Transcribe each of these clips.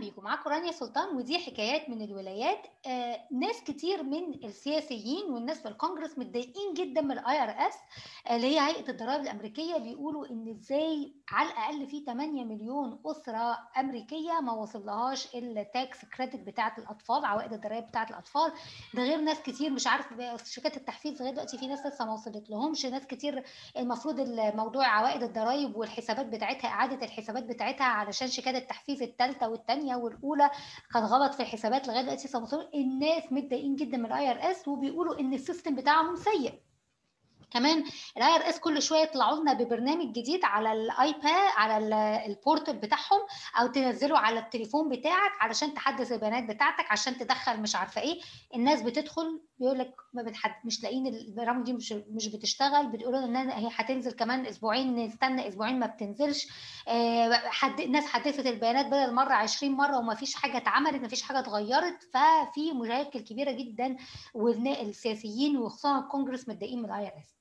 بيكم معاكم رانيا سلطان ودي حكايات من الولايات آه ناس كتير من السياسيين والناس في الكونجرس متضايقين جدا من الاي ار اس اللي هي هيئه الضرائب الامريكيه بيقولوا ان ازاي على الاقل في 8 مليون اسره امريكيه ما وصلهاش التاكس كريدت بتاعه الاطفال عوائد الضرائب بتاعه الاطفال ده غير ناس كتير مش عارف شركات التحفيز لغايه دلوقتي في ناس لسه ما وصلت لهمش ناس كتير المفروض الموضوع عوائد الضرائب والحسابات بتاعتها اعاده الحسابات بتاعتها علشان شيكات التحفيز الثالثه والثانيه والاولى كان غلط في الحسابات لغايه دلوقتي الناس متضايقين جدا من الاي ار اس وبيقولوا ان السيستم بتاعهم سيء كمان الاي ار اس كل شويه يطلعوا لنا ببرنامج جديد على الايباد على البورتال بتاعهم او تنزله على التليفون بتاعك علشان تحدث البيانات بتاعتك عشان تدخل مش عارفه ايه الناس بتدخل بيقول لك ما بتحد... مش لاقيين البرامج دي مش مش بتشتغل بتقولوا ان هي هتنزل كمان اسبوعين نستنى اسبوعين ما بتنزلش آه حد... الناس حدثت البيانات بدل مره 20 مره وما فيش حاجه اتعملت ما فيش حاجه اتغيرت ففي مشاكل كبيره جدا والسياسيين وخصوصا الكونجرس متضايقين من الاي ار اس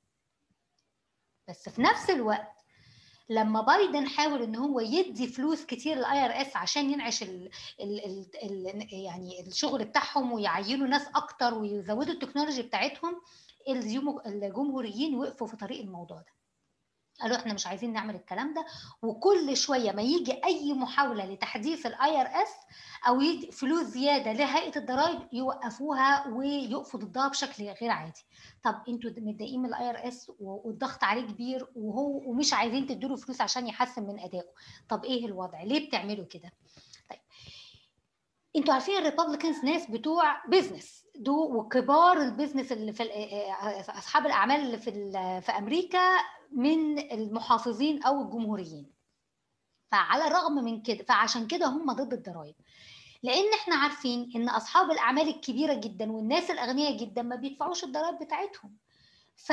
بس في نفس الوقت لما بايدن حاول ان هو يدي فلوس كتير للاي ار اس عشان ينعش ال ال ال ال يعني الشغل بتاعهم ويعينوا ناس اكتر ويزودوا التكنولوجي بتاعتهم الجمهوريين وقفوا في طريق الموضوع ده قالوا احنا مش عايزين نعمل الكلام ده وكل شويه ما يجي اي محاوله لتحديث الاي ار اس او يدي فلوس زياده لهيئه الضرائب يوقفوها ويقفوا ضدها بشكل غير عادي طب انتوا متضايقين من الاي ار اس والضغط عليه كبير وهو ومش عايزين تدوا فلوس عشان يحسن من ادائه طب ايه الوضع ليه بتعملوا كده طيب انتوا عارفين الريببليكنز ناس بتوع بيزنس دول وكبار البيزنس اللي في اصحاب الاعمال اللي في في امريكا من المحافظين او الجمهوريين فعلى الرغم من كده فعشان كده هم ضد الضرائب لان احنا عارفين ان اصحاب الاعمال الكبيره جدا والناس الاغنياء جدا ما بيدفعوش الضرائب بتاعتهم ف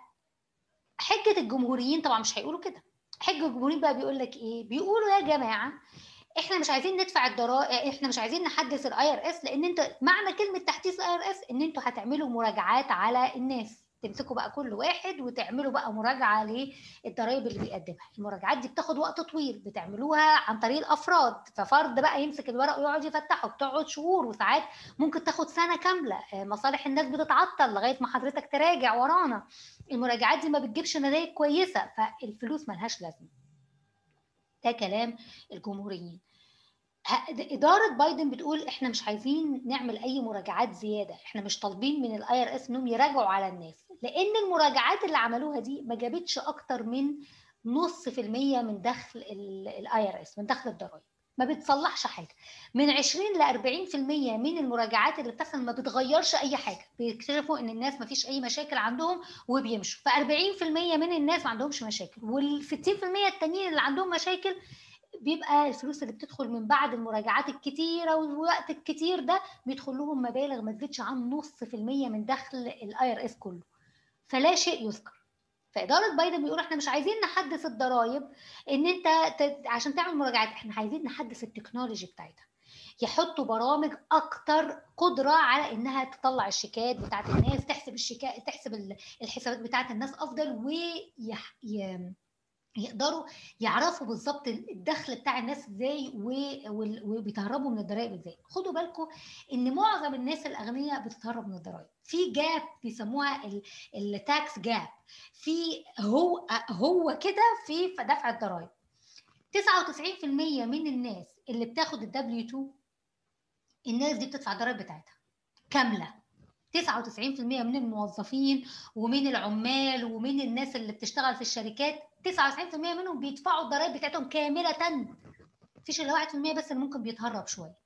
حجه الجمهوريين طبعا مش هيقولوا كده حجه الجمهوريين بقى بيقول لك ايه بيقولوا يا جماعه احنا مش عايزين ندفع الضرائب احنا مش عايزين نحدث الاي ار اس لان انت معنى كلمه تحديث الاي ار اس ان انتوا هتعملوا مراجعات على الناس تمسكوا بقى كل واحد وتعملوا بقى مراجعه للضرائب اللي بيقدمها المراجعات دي بتاخد وقت طويل بتعملوها عن طريق الافراد ففرد بقى يمسك الورق ويقعد يفتحه بتقعد شهور وساعات ممكن تاخد سنه كامله مصالح الناس بتتعطل لغايه ما حضرتك تراجع ورانا المراجعات دي ما بتجيبش نتائج كويسه فالفلوس ملهاش لازمه ده كلام الجمهوريين إدارة بايدن بتقول إحنا مش عايزين نعمل أي مراجعات زيادة، إحنا مش طالبين من الأي آر إس إنهم يراجعوا على الناس، لأن المراجعات اللي عملوها دي ما جابتش أكتر من نص في المية من دخل الأي آر إس، من دخل الضرايب. ما بتصلحش حاجة. من 20 ل 40% من المراجعات اللي بتحصل ما بتغيرش أي حاجة، بيكتشفوا إن الناس ما فيش أي مشاكل عندهم وبيمشوا، ف 40% من الناس ما عندهمش مشاكل، وال 60% التانيين اللي عندهم مشاكل بيبقى الفلوس اللي بتدخل من بعد المراجعات الكتيره والوقت الكتير ده بيدخل لهم مبالغ ما تزيدش عن نص في المية من دخل الاي ار اس كله فلا شيء يذكر فاداره بايدن بيقول احنا مش عايزين نحدث الضرايب ان انت عشان تعمل مراجعات احنا عايزين نحدث التكنولوجي بتاعتها يحطوا برامج اكتر قدره على انها تطلع الشيكات بتاعت الناس تحسب الشيكات تحسب الحسابات بتاعت الناس افضل ويح... ي... يقدروا يعرفوا بالظبط الدخل بتاع الناس ازاي وبيتهربوا من الضرائب ازاي خدوا بالكم ان معظم الناس الاغنياء بتتهرب من الضرائب في جاب بيسموها التاكس جاب في هو هو كده في دفع الضرائب 99% من الناس اللي بتاخد الدبليو 2 الناس دي بتدفع الضرائب بتاعتها كامله 99% من الموظفين ومن العمال ومن الناس اللي بتشتغل في الشركات 99% منهم بيدفعوا الضرائب بتاعتهم كاملة مفيش الا 1% بس اللي ممكن بيتهرب شوية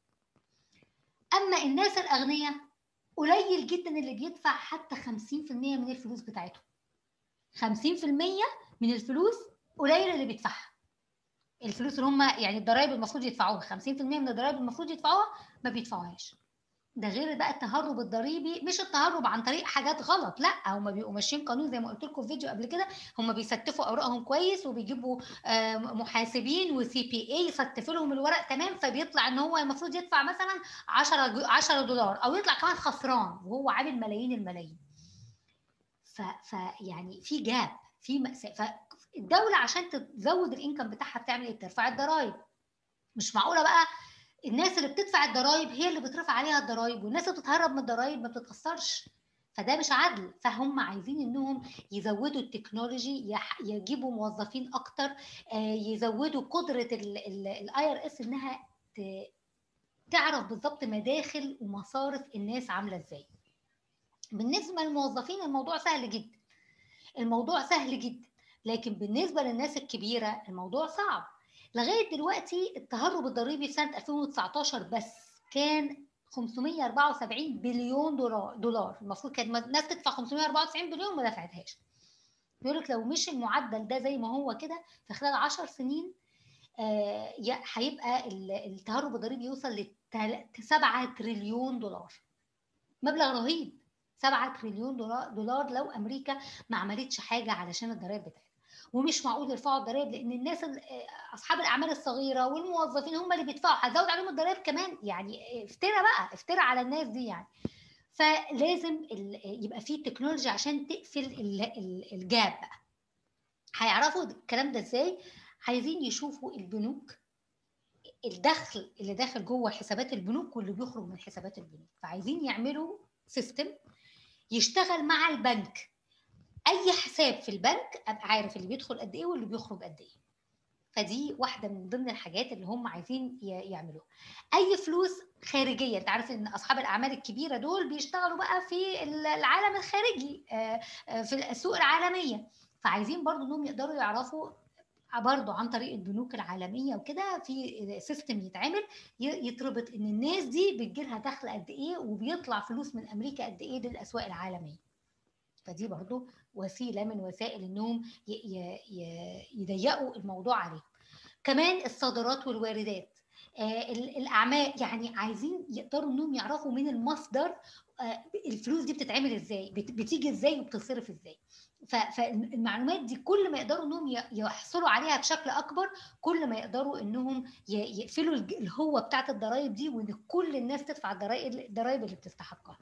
أما الناس الأغنياء قليل جدا اللي بيدفع حتى 50% من الفلوس بتاعتهم 50% من الفلوس قليل اللي بيدفعها الفلوس اللي هم يعني الضرائب المفروض يدفعوها 50% من الضرائب المفروض يدفعوها ما بيدفعوهاش ده غير بقى التهرب الضريبي مش التهرب عن طريق حاجات غلط لا هم بيبقوا ماشيين قانون زي ما قلت لكم في فيديو قبل كده هم بيستفوا اوراقهم كويس وبيجيبوا محاسبين وسي بي اي يستفوا لهم الورق تمام فبيطلع ان هو المفروض يدفع مثلا 10 10 دولار او يطلع كمان خسران وهو عامل ملايين الملايين فيعني في جاب في مأساة فالدولة عشان تزود الانكم بتاعها بتعمل ايه؟ بترفع الضرايب مش معقولة بقى الناس اللي بتدفع الضرايب هي اللي بترفع عليها الضرايب والناس اللي بتتهرب من الضرايب ما بتتاثرش فده مش عدل فهم عايزين انهم يزودوا التكنولوجي يجيبوا موظفين اكتر آه، يزودوا قدره الاي ار اس انها تعرف بالظبط مداخل ومصارف الناس عامله ازاي بالنسبه للموظفين الموضوع سهل جدا الموضوع سهل جدا لكن بالنسبه للناس الكبيره الموضوع صعب لغايه دلوقتي التهرب الضريبي في سنه 2019 بس كان 574 بليون دولار دولار المفروض كانت الناس تدفع 594 بليون ما دفعتهاش بيقول لك لو مش المعدل ده زي ما هو كده في خلال 10 سنين آه هيبقى التهرب الضريبي يوصل ل 7 تريليون دولار مبلغ رهيب 7 تريليون دولار, دولار لو امريكا ما عملتش حاجه علشان الضرائب بتاعتها ومش معقول يرفعوا الضرائب لان الناس اصحاب الاعمال الصغيره والموظفين هم اللي بيدفعوا هتزود عليهم الضرائب كمان يعني افترى بقى افترى على الناس دي يعني فلازم يبقى في تكنولوجيا عشان تقفل الجاب بقى هيعرفوا الكلام ده ازاي عايزين يشوفوا البنوك الدخل اللي داخل جوه حسابات البنوك واللي بيخرج من حسابات البنوك فعايزين يعملوا سيستم يشتغل مع البنك اي حساب في البنك ابقى عارف اللي بيدخل قد ايه واللي بيخرج قد ايه فدي واحده من ضمن الحاجات اللي هم عايزين يعملوها اي فلوس خارجيه انت عارف ان اصحاب الاعمال الكبيره دول بيشتغلوا بقى في العالم الخارجي آه، آه، في السوق العالميه فعايزين برضو انهم يقدروا يعرفوا برضه عن طريق البنوك العالميه وكده في سيستم يتعمل يتربط ان الناس دي بتجيلها دخل قد ايه وبيطلع فلوس من امريكا قد ايه للاسواق العالميه فدي برضه وسيله من وسائل انهم يضيقوا الموضوع عليهم كمان الصادرات والواردات آه، الاعمال يعني عايزين يقدروا انهم يعرفوا من المصدر آه، الفلوس دي بتتعمل ازاي بتيجي ازاي وبتصرف ازاي فالمعلومات دي كل ما يقدروا انهم يحصلوا عليها بشكل اكبر كل ما يقدروا انهم يقفلوا الهوه بتاعت الضرائب دي وان كل الناس تدفع الضرائب اللي بتستحقها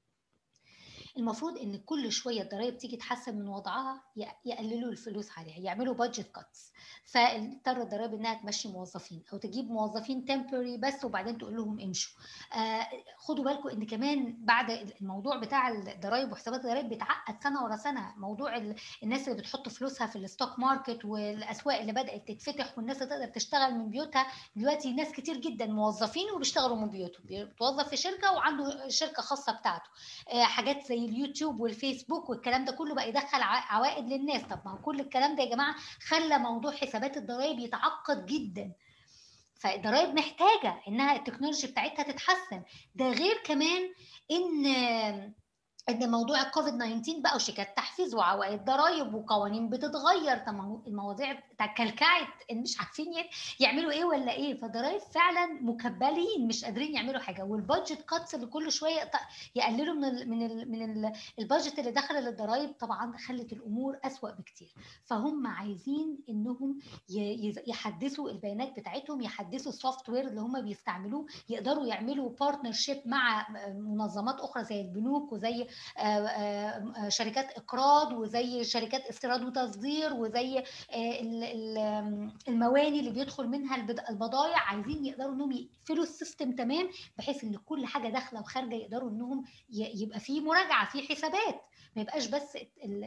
المفروض ان كل شويه الضرايب تيجي تحسن من وضعها يقللوا الفلوس عليها يعملوا بادجت كاتس فاضطر الضرايب انها تمشي موظفين او تجيب موظفين تمبري بس وبعدين تقول لهم امشوا آه خدوا بالكم ان كمان بعد الموضوع بتاع الضرايب وحسابات الضرايب بيتعقد سنه ورا سنه موضوع الناس اللي بتحط فلوسها في الستوك ماركت والاسواق اللي بدات تتفتح والناس اللي تقدر تشتغل من بيوتها دلوقتي ناس كتير جدا موظفين وبيشتغلوا من بيوتهم بيتوظف في شركه وعنده شركه خاصه بتاعته آه حاجات زي اليوتيوب والفيسبوك والكلام ده كله بقى يدخل عوائد للناس طب ما هو كل الكلام ده يا جماعه خلى موضوع حسابات الضرائب يتعقد جدا فالضرائب محتاجه انها التكنولوجي بتاعتها تتحسن ده غير كمان ان ان موضوع الكوفيد 19 بقى وشيكات تحفيز وعوائد ضرائب وقوانين بتتغير طب المواضيع كلكعت مش عارفين يعملوا ايه ولا ايه فالضرائب فعلا مكبلين مش قادرين يعملوا حاجه والبادجت كاتس اللي كل شويه يقللوا من ال من ال من البادجت اللي دخل للضرائب طبعا خلت الامور اسوا بكتير فهم عايزين انهم يحدثوا البيانات بتاعتهم يحدثوا السوفت وير اللي هم بيستعملوه يقدروا يعملوا بارتنرشيب مع منظمات اخرى زي البنوك وزي آه، آه، شركات اقراض وزي شركات استيراد وتصدير وزي آه، المواني اللي بيدخل منها البضائع عايزين يقدروا انهم يقفلوا السيستم تمام بحيث ان كل حاجه داخله وخارجه يقدروا انهم يبقى في مراجعه في حسابات ما يبقاش بس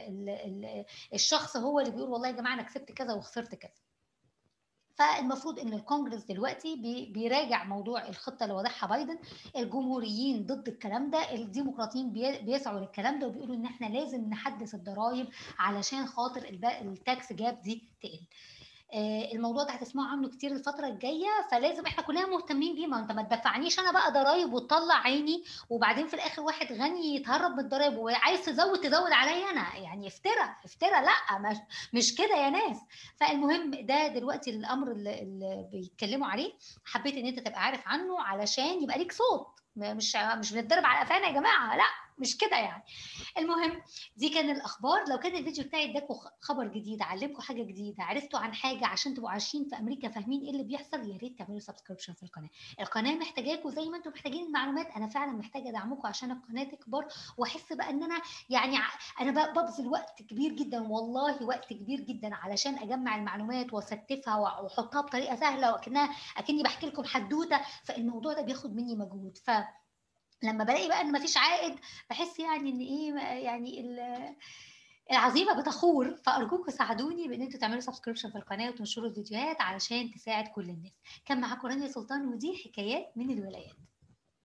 الشخص هو اللي بيقول والله يا جماعه انا كسبت كذا وخسرت كذا فالمفروض ان الكونجرس دلوقتي بيراجع موضوع الخطه اللي وضعها بايدن الجمهوريين ضد الكلام ده الديمقراطيين بيسعوا للكلام ده وبيقولوا ان احنا لازم نحدث الضرائب علشان خاطر التاكس جاب دي تقل آه، الموضوع ده هتسمعوا عنه كتير الفتره الجايه فلازم احنا كلنا مهتمين بيه ما انت ما تدفعنيش انا بقى ضرايب وتطلع عيني وبعدين في الاخر واحد غني يتهرب من الضرايب وعايز تزود تزود عليا انا يعني افترى افترى لا مش, مش كده يا ناس فالمهم ده دلوقتي الامر اللي, اللي بيتكلموا عليه حبيت ان انت تبقى عارف عنه علشان يبقى ليك صوت مش مش بنتضرب على قفانا يا جماعه لا مش كده يعني المهم دي كان الاخبار لو كان الفيديو بتاعي اداكم خبر جديد علمكم حاجه جديده عرفتوا عن حاجه عشان تبقوا عايشين في امريكا فاهمين ايه اللي بيحصل يا ريت تعملوا سبسكريبشن في القناه القناه محتاجاكم زي ما انتم محتاجين المعلومات انا فعلا محتاجه ادعمكم عشان القناه تكبر واحس بقى ان انا يعني انا ببذل وقت كبير جدا والله وقت كبير جدا علشان اجمع المعلومات واستفها واحطها بطريقه سهله وكانها اكني بحكي لكم حدوته فالموضوع ده بياخد مني مجهود ف لما بلاقي بقى ان مفيش عائد بحس يعني ان ايه يعني العزيمه بتخور فارجوكم ساعدوني بان انتوا تعملوا سبسكريبشن في القناه وتنشروا الفيديوهات علشان تساعد كل الناس كان معاكم رانيا سلطان ودي حكايات من الولايات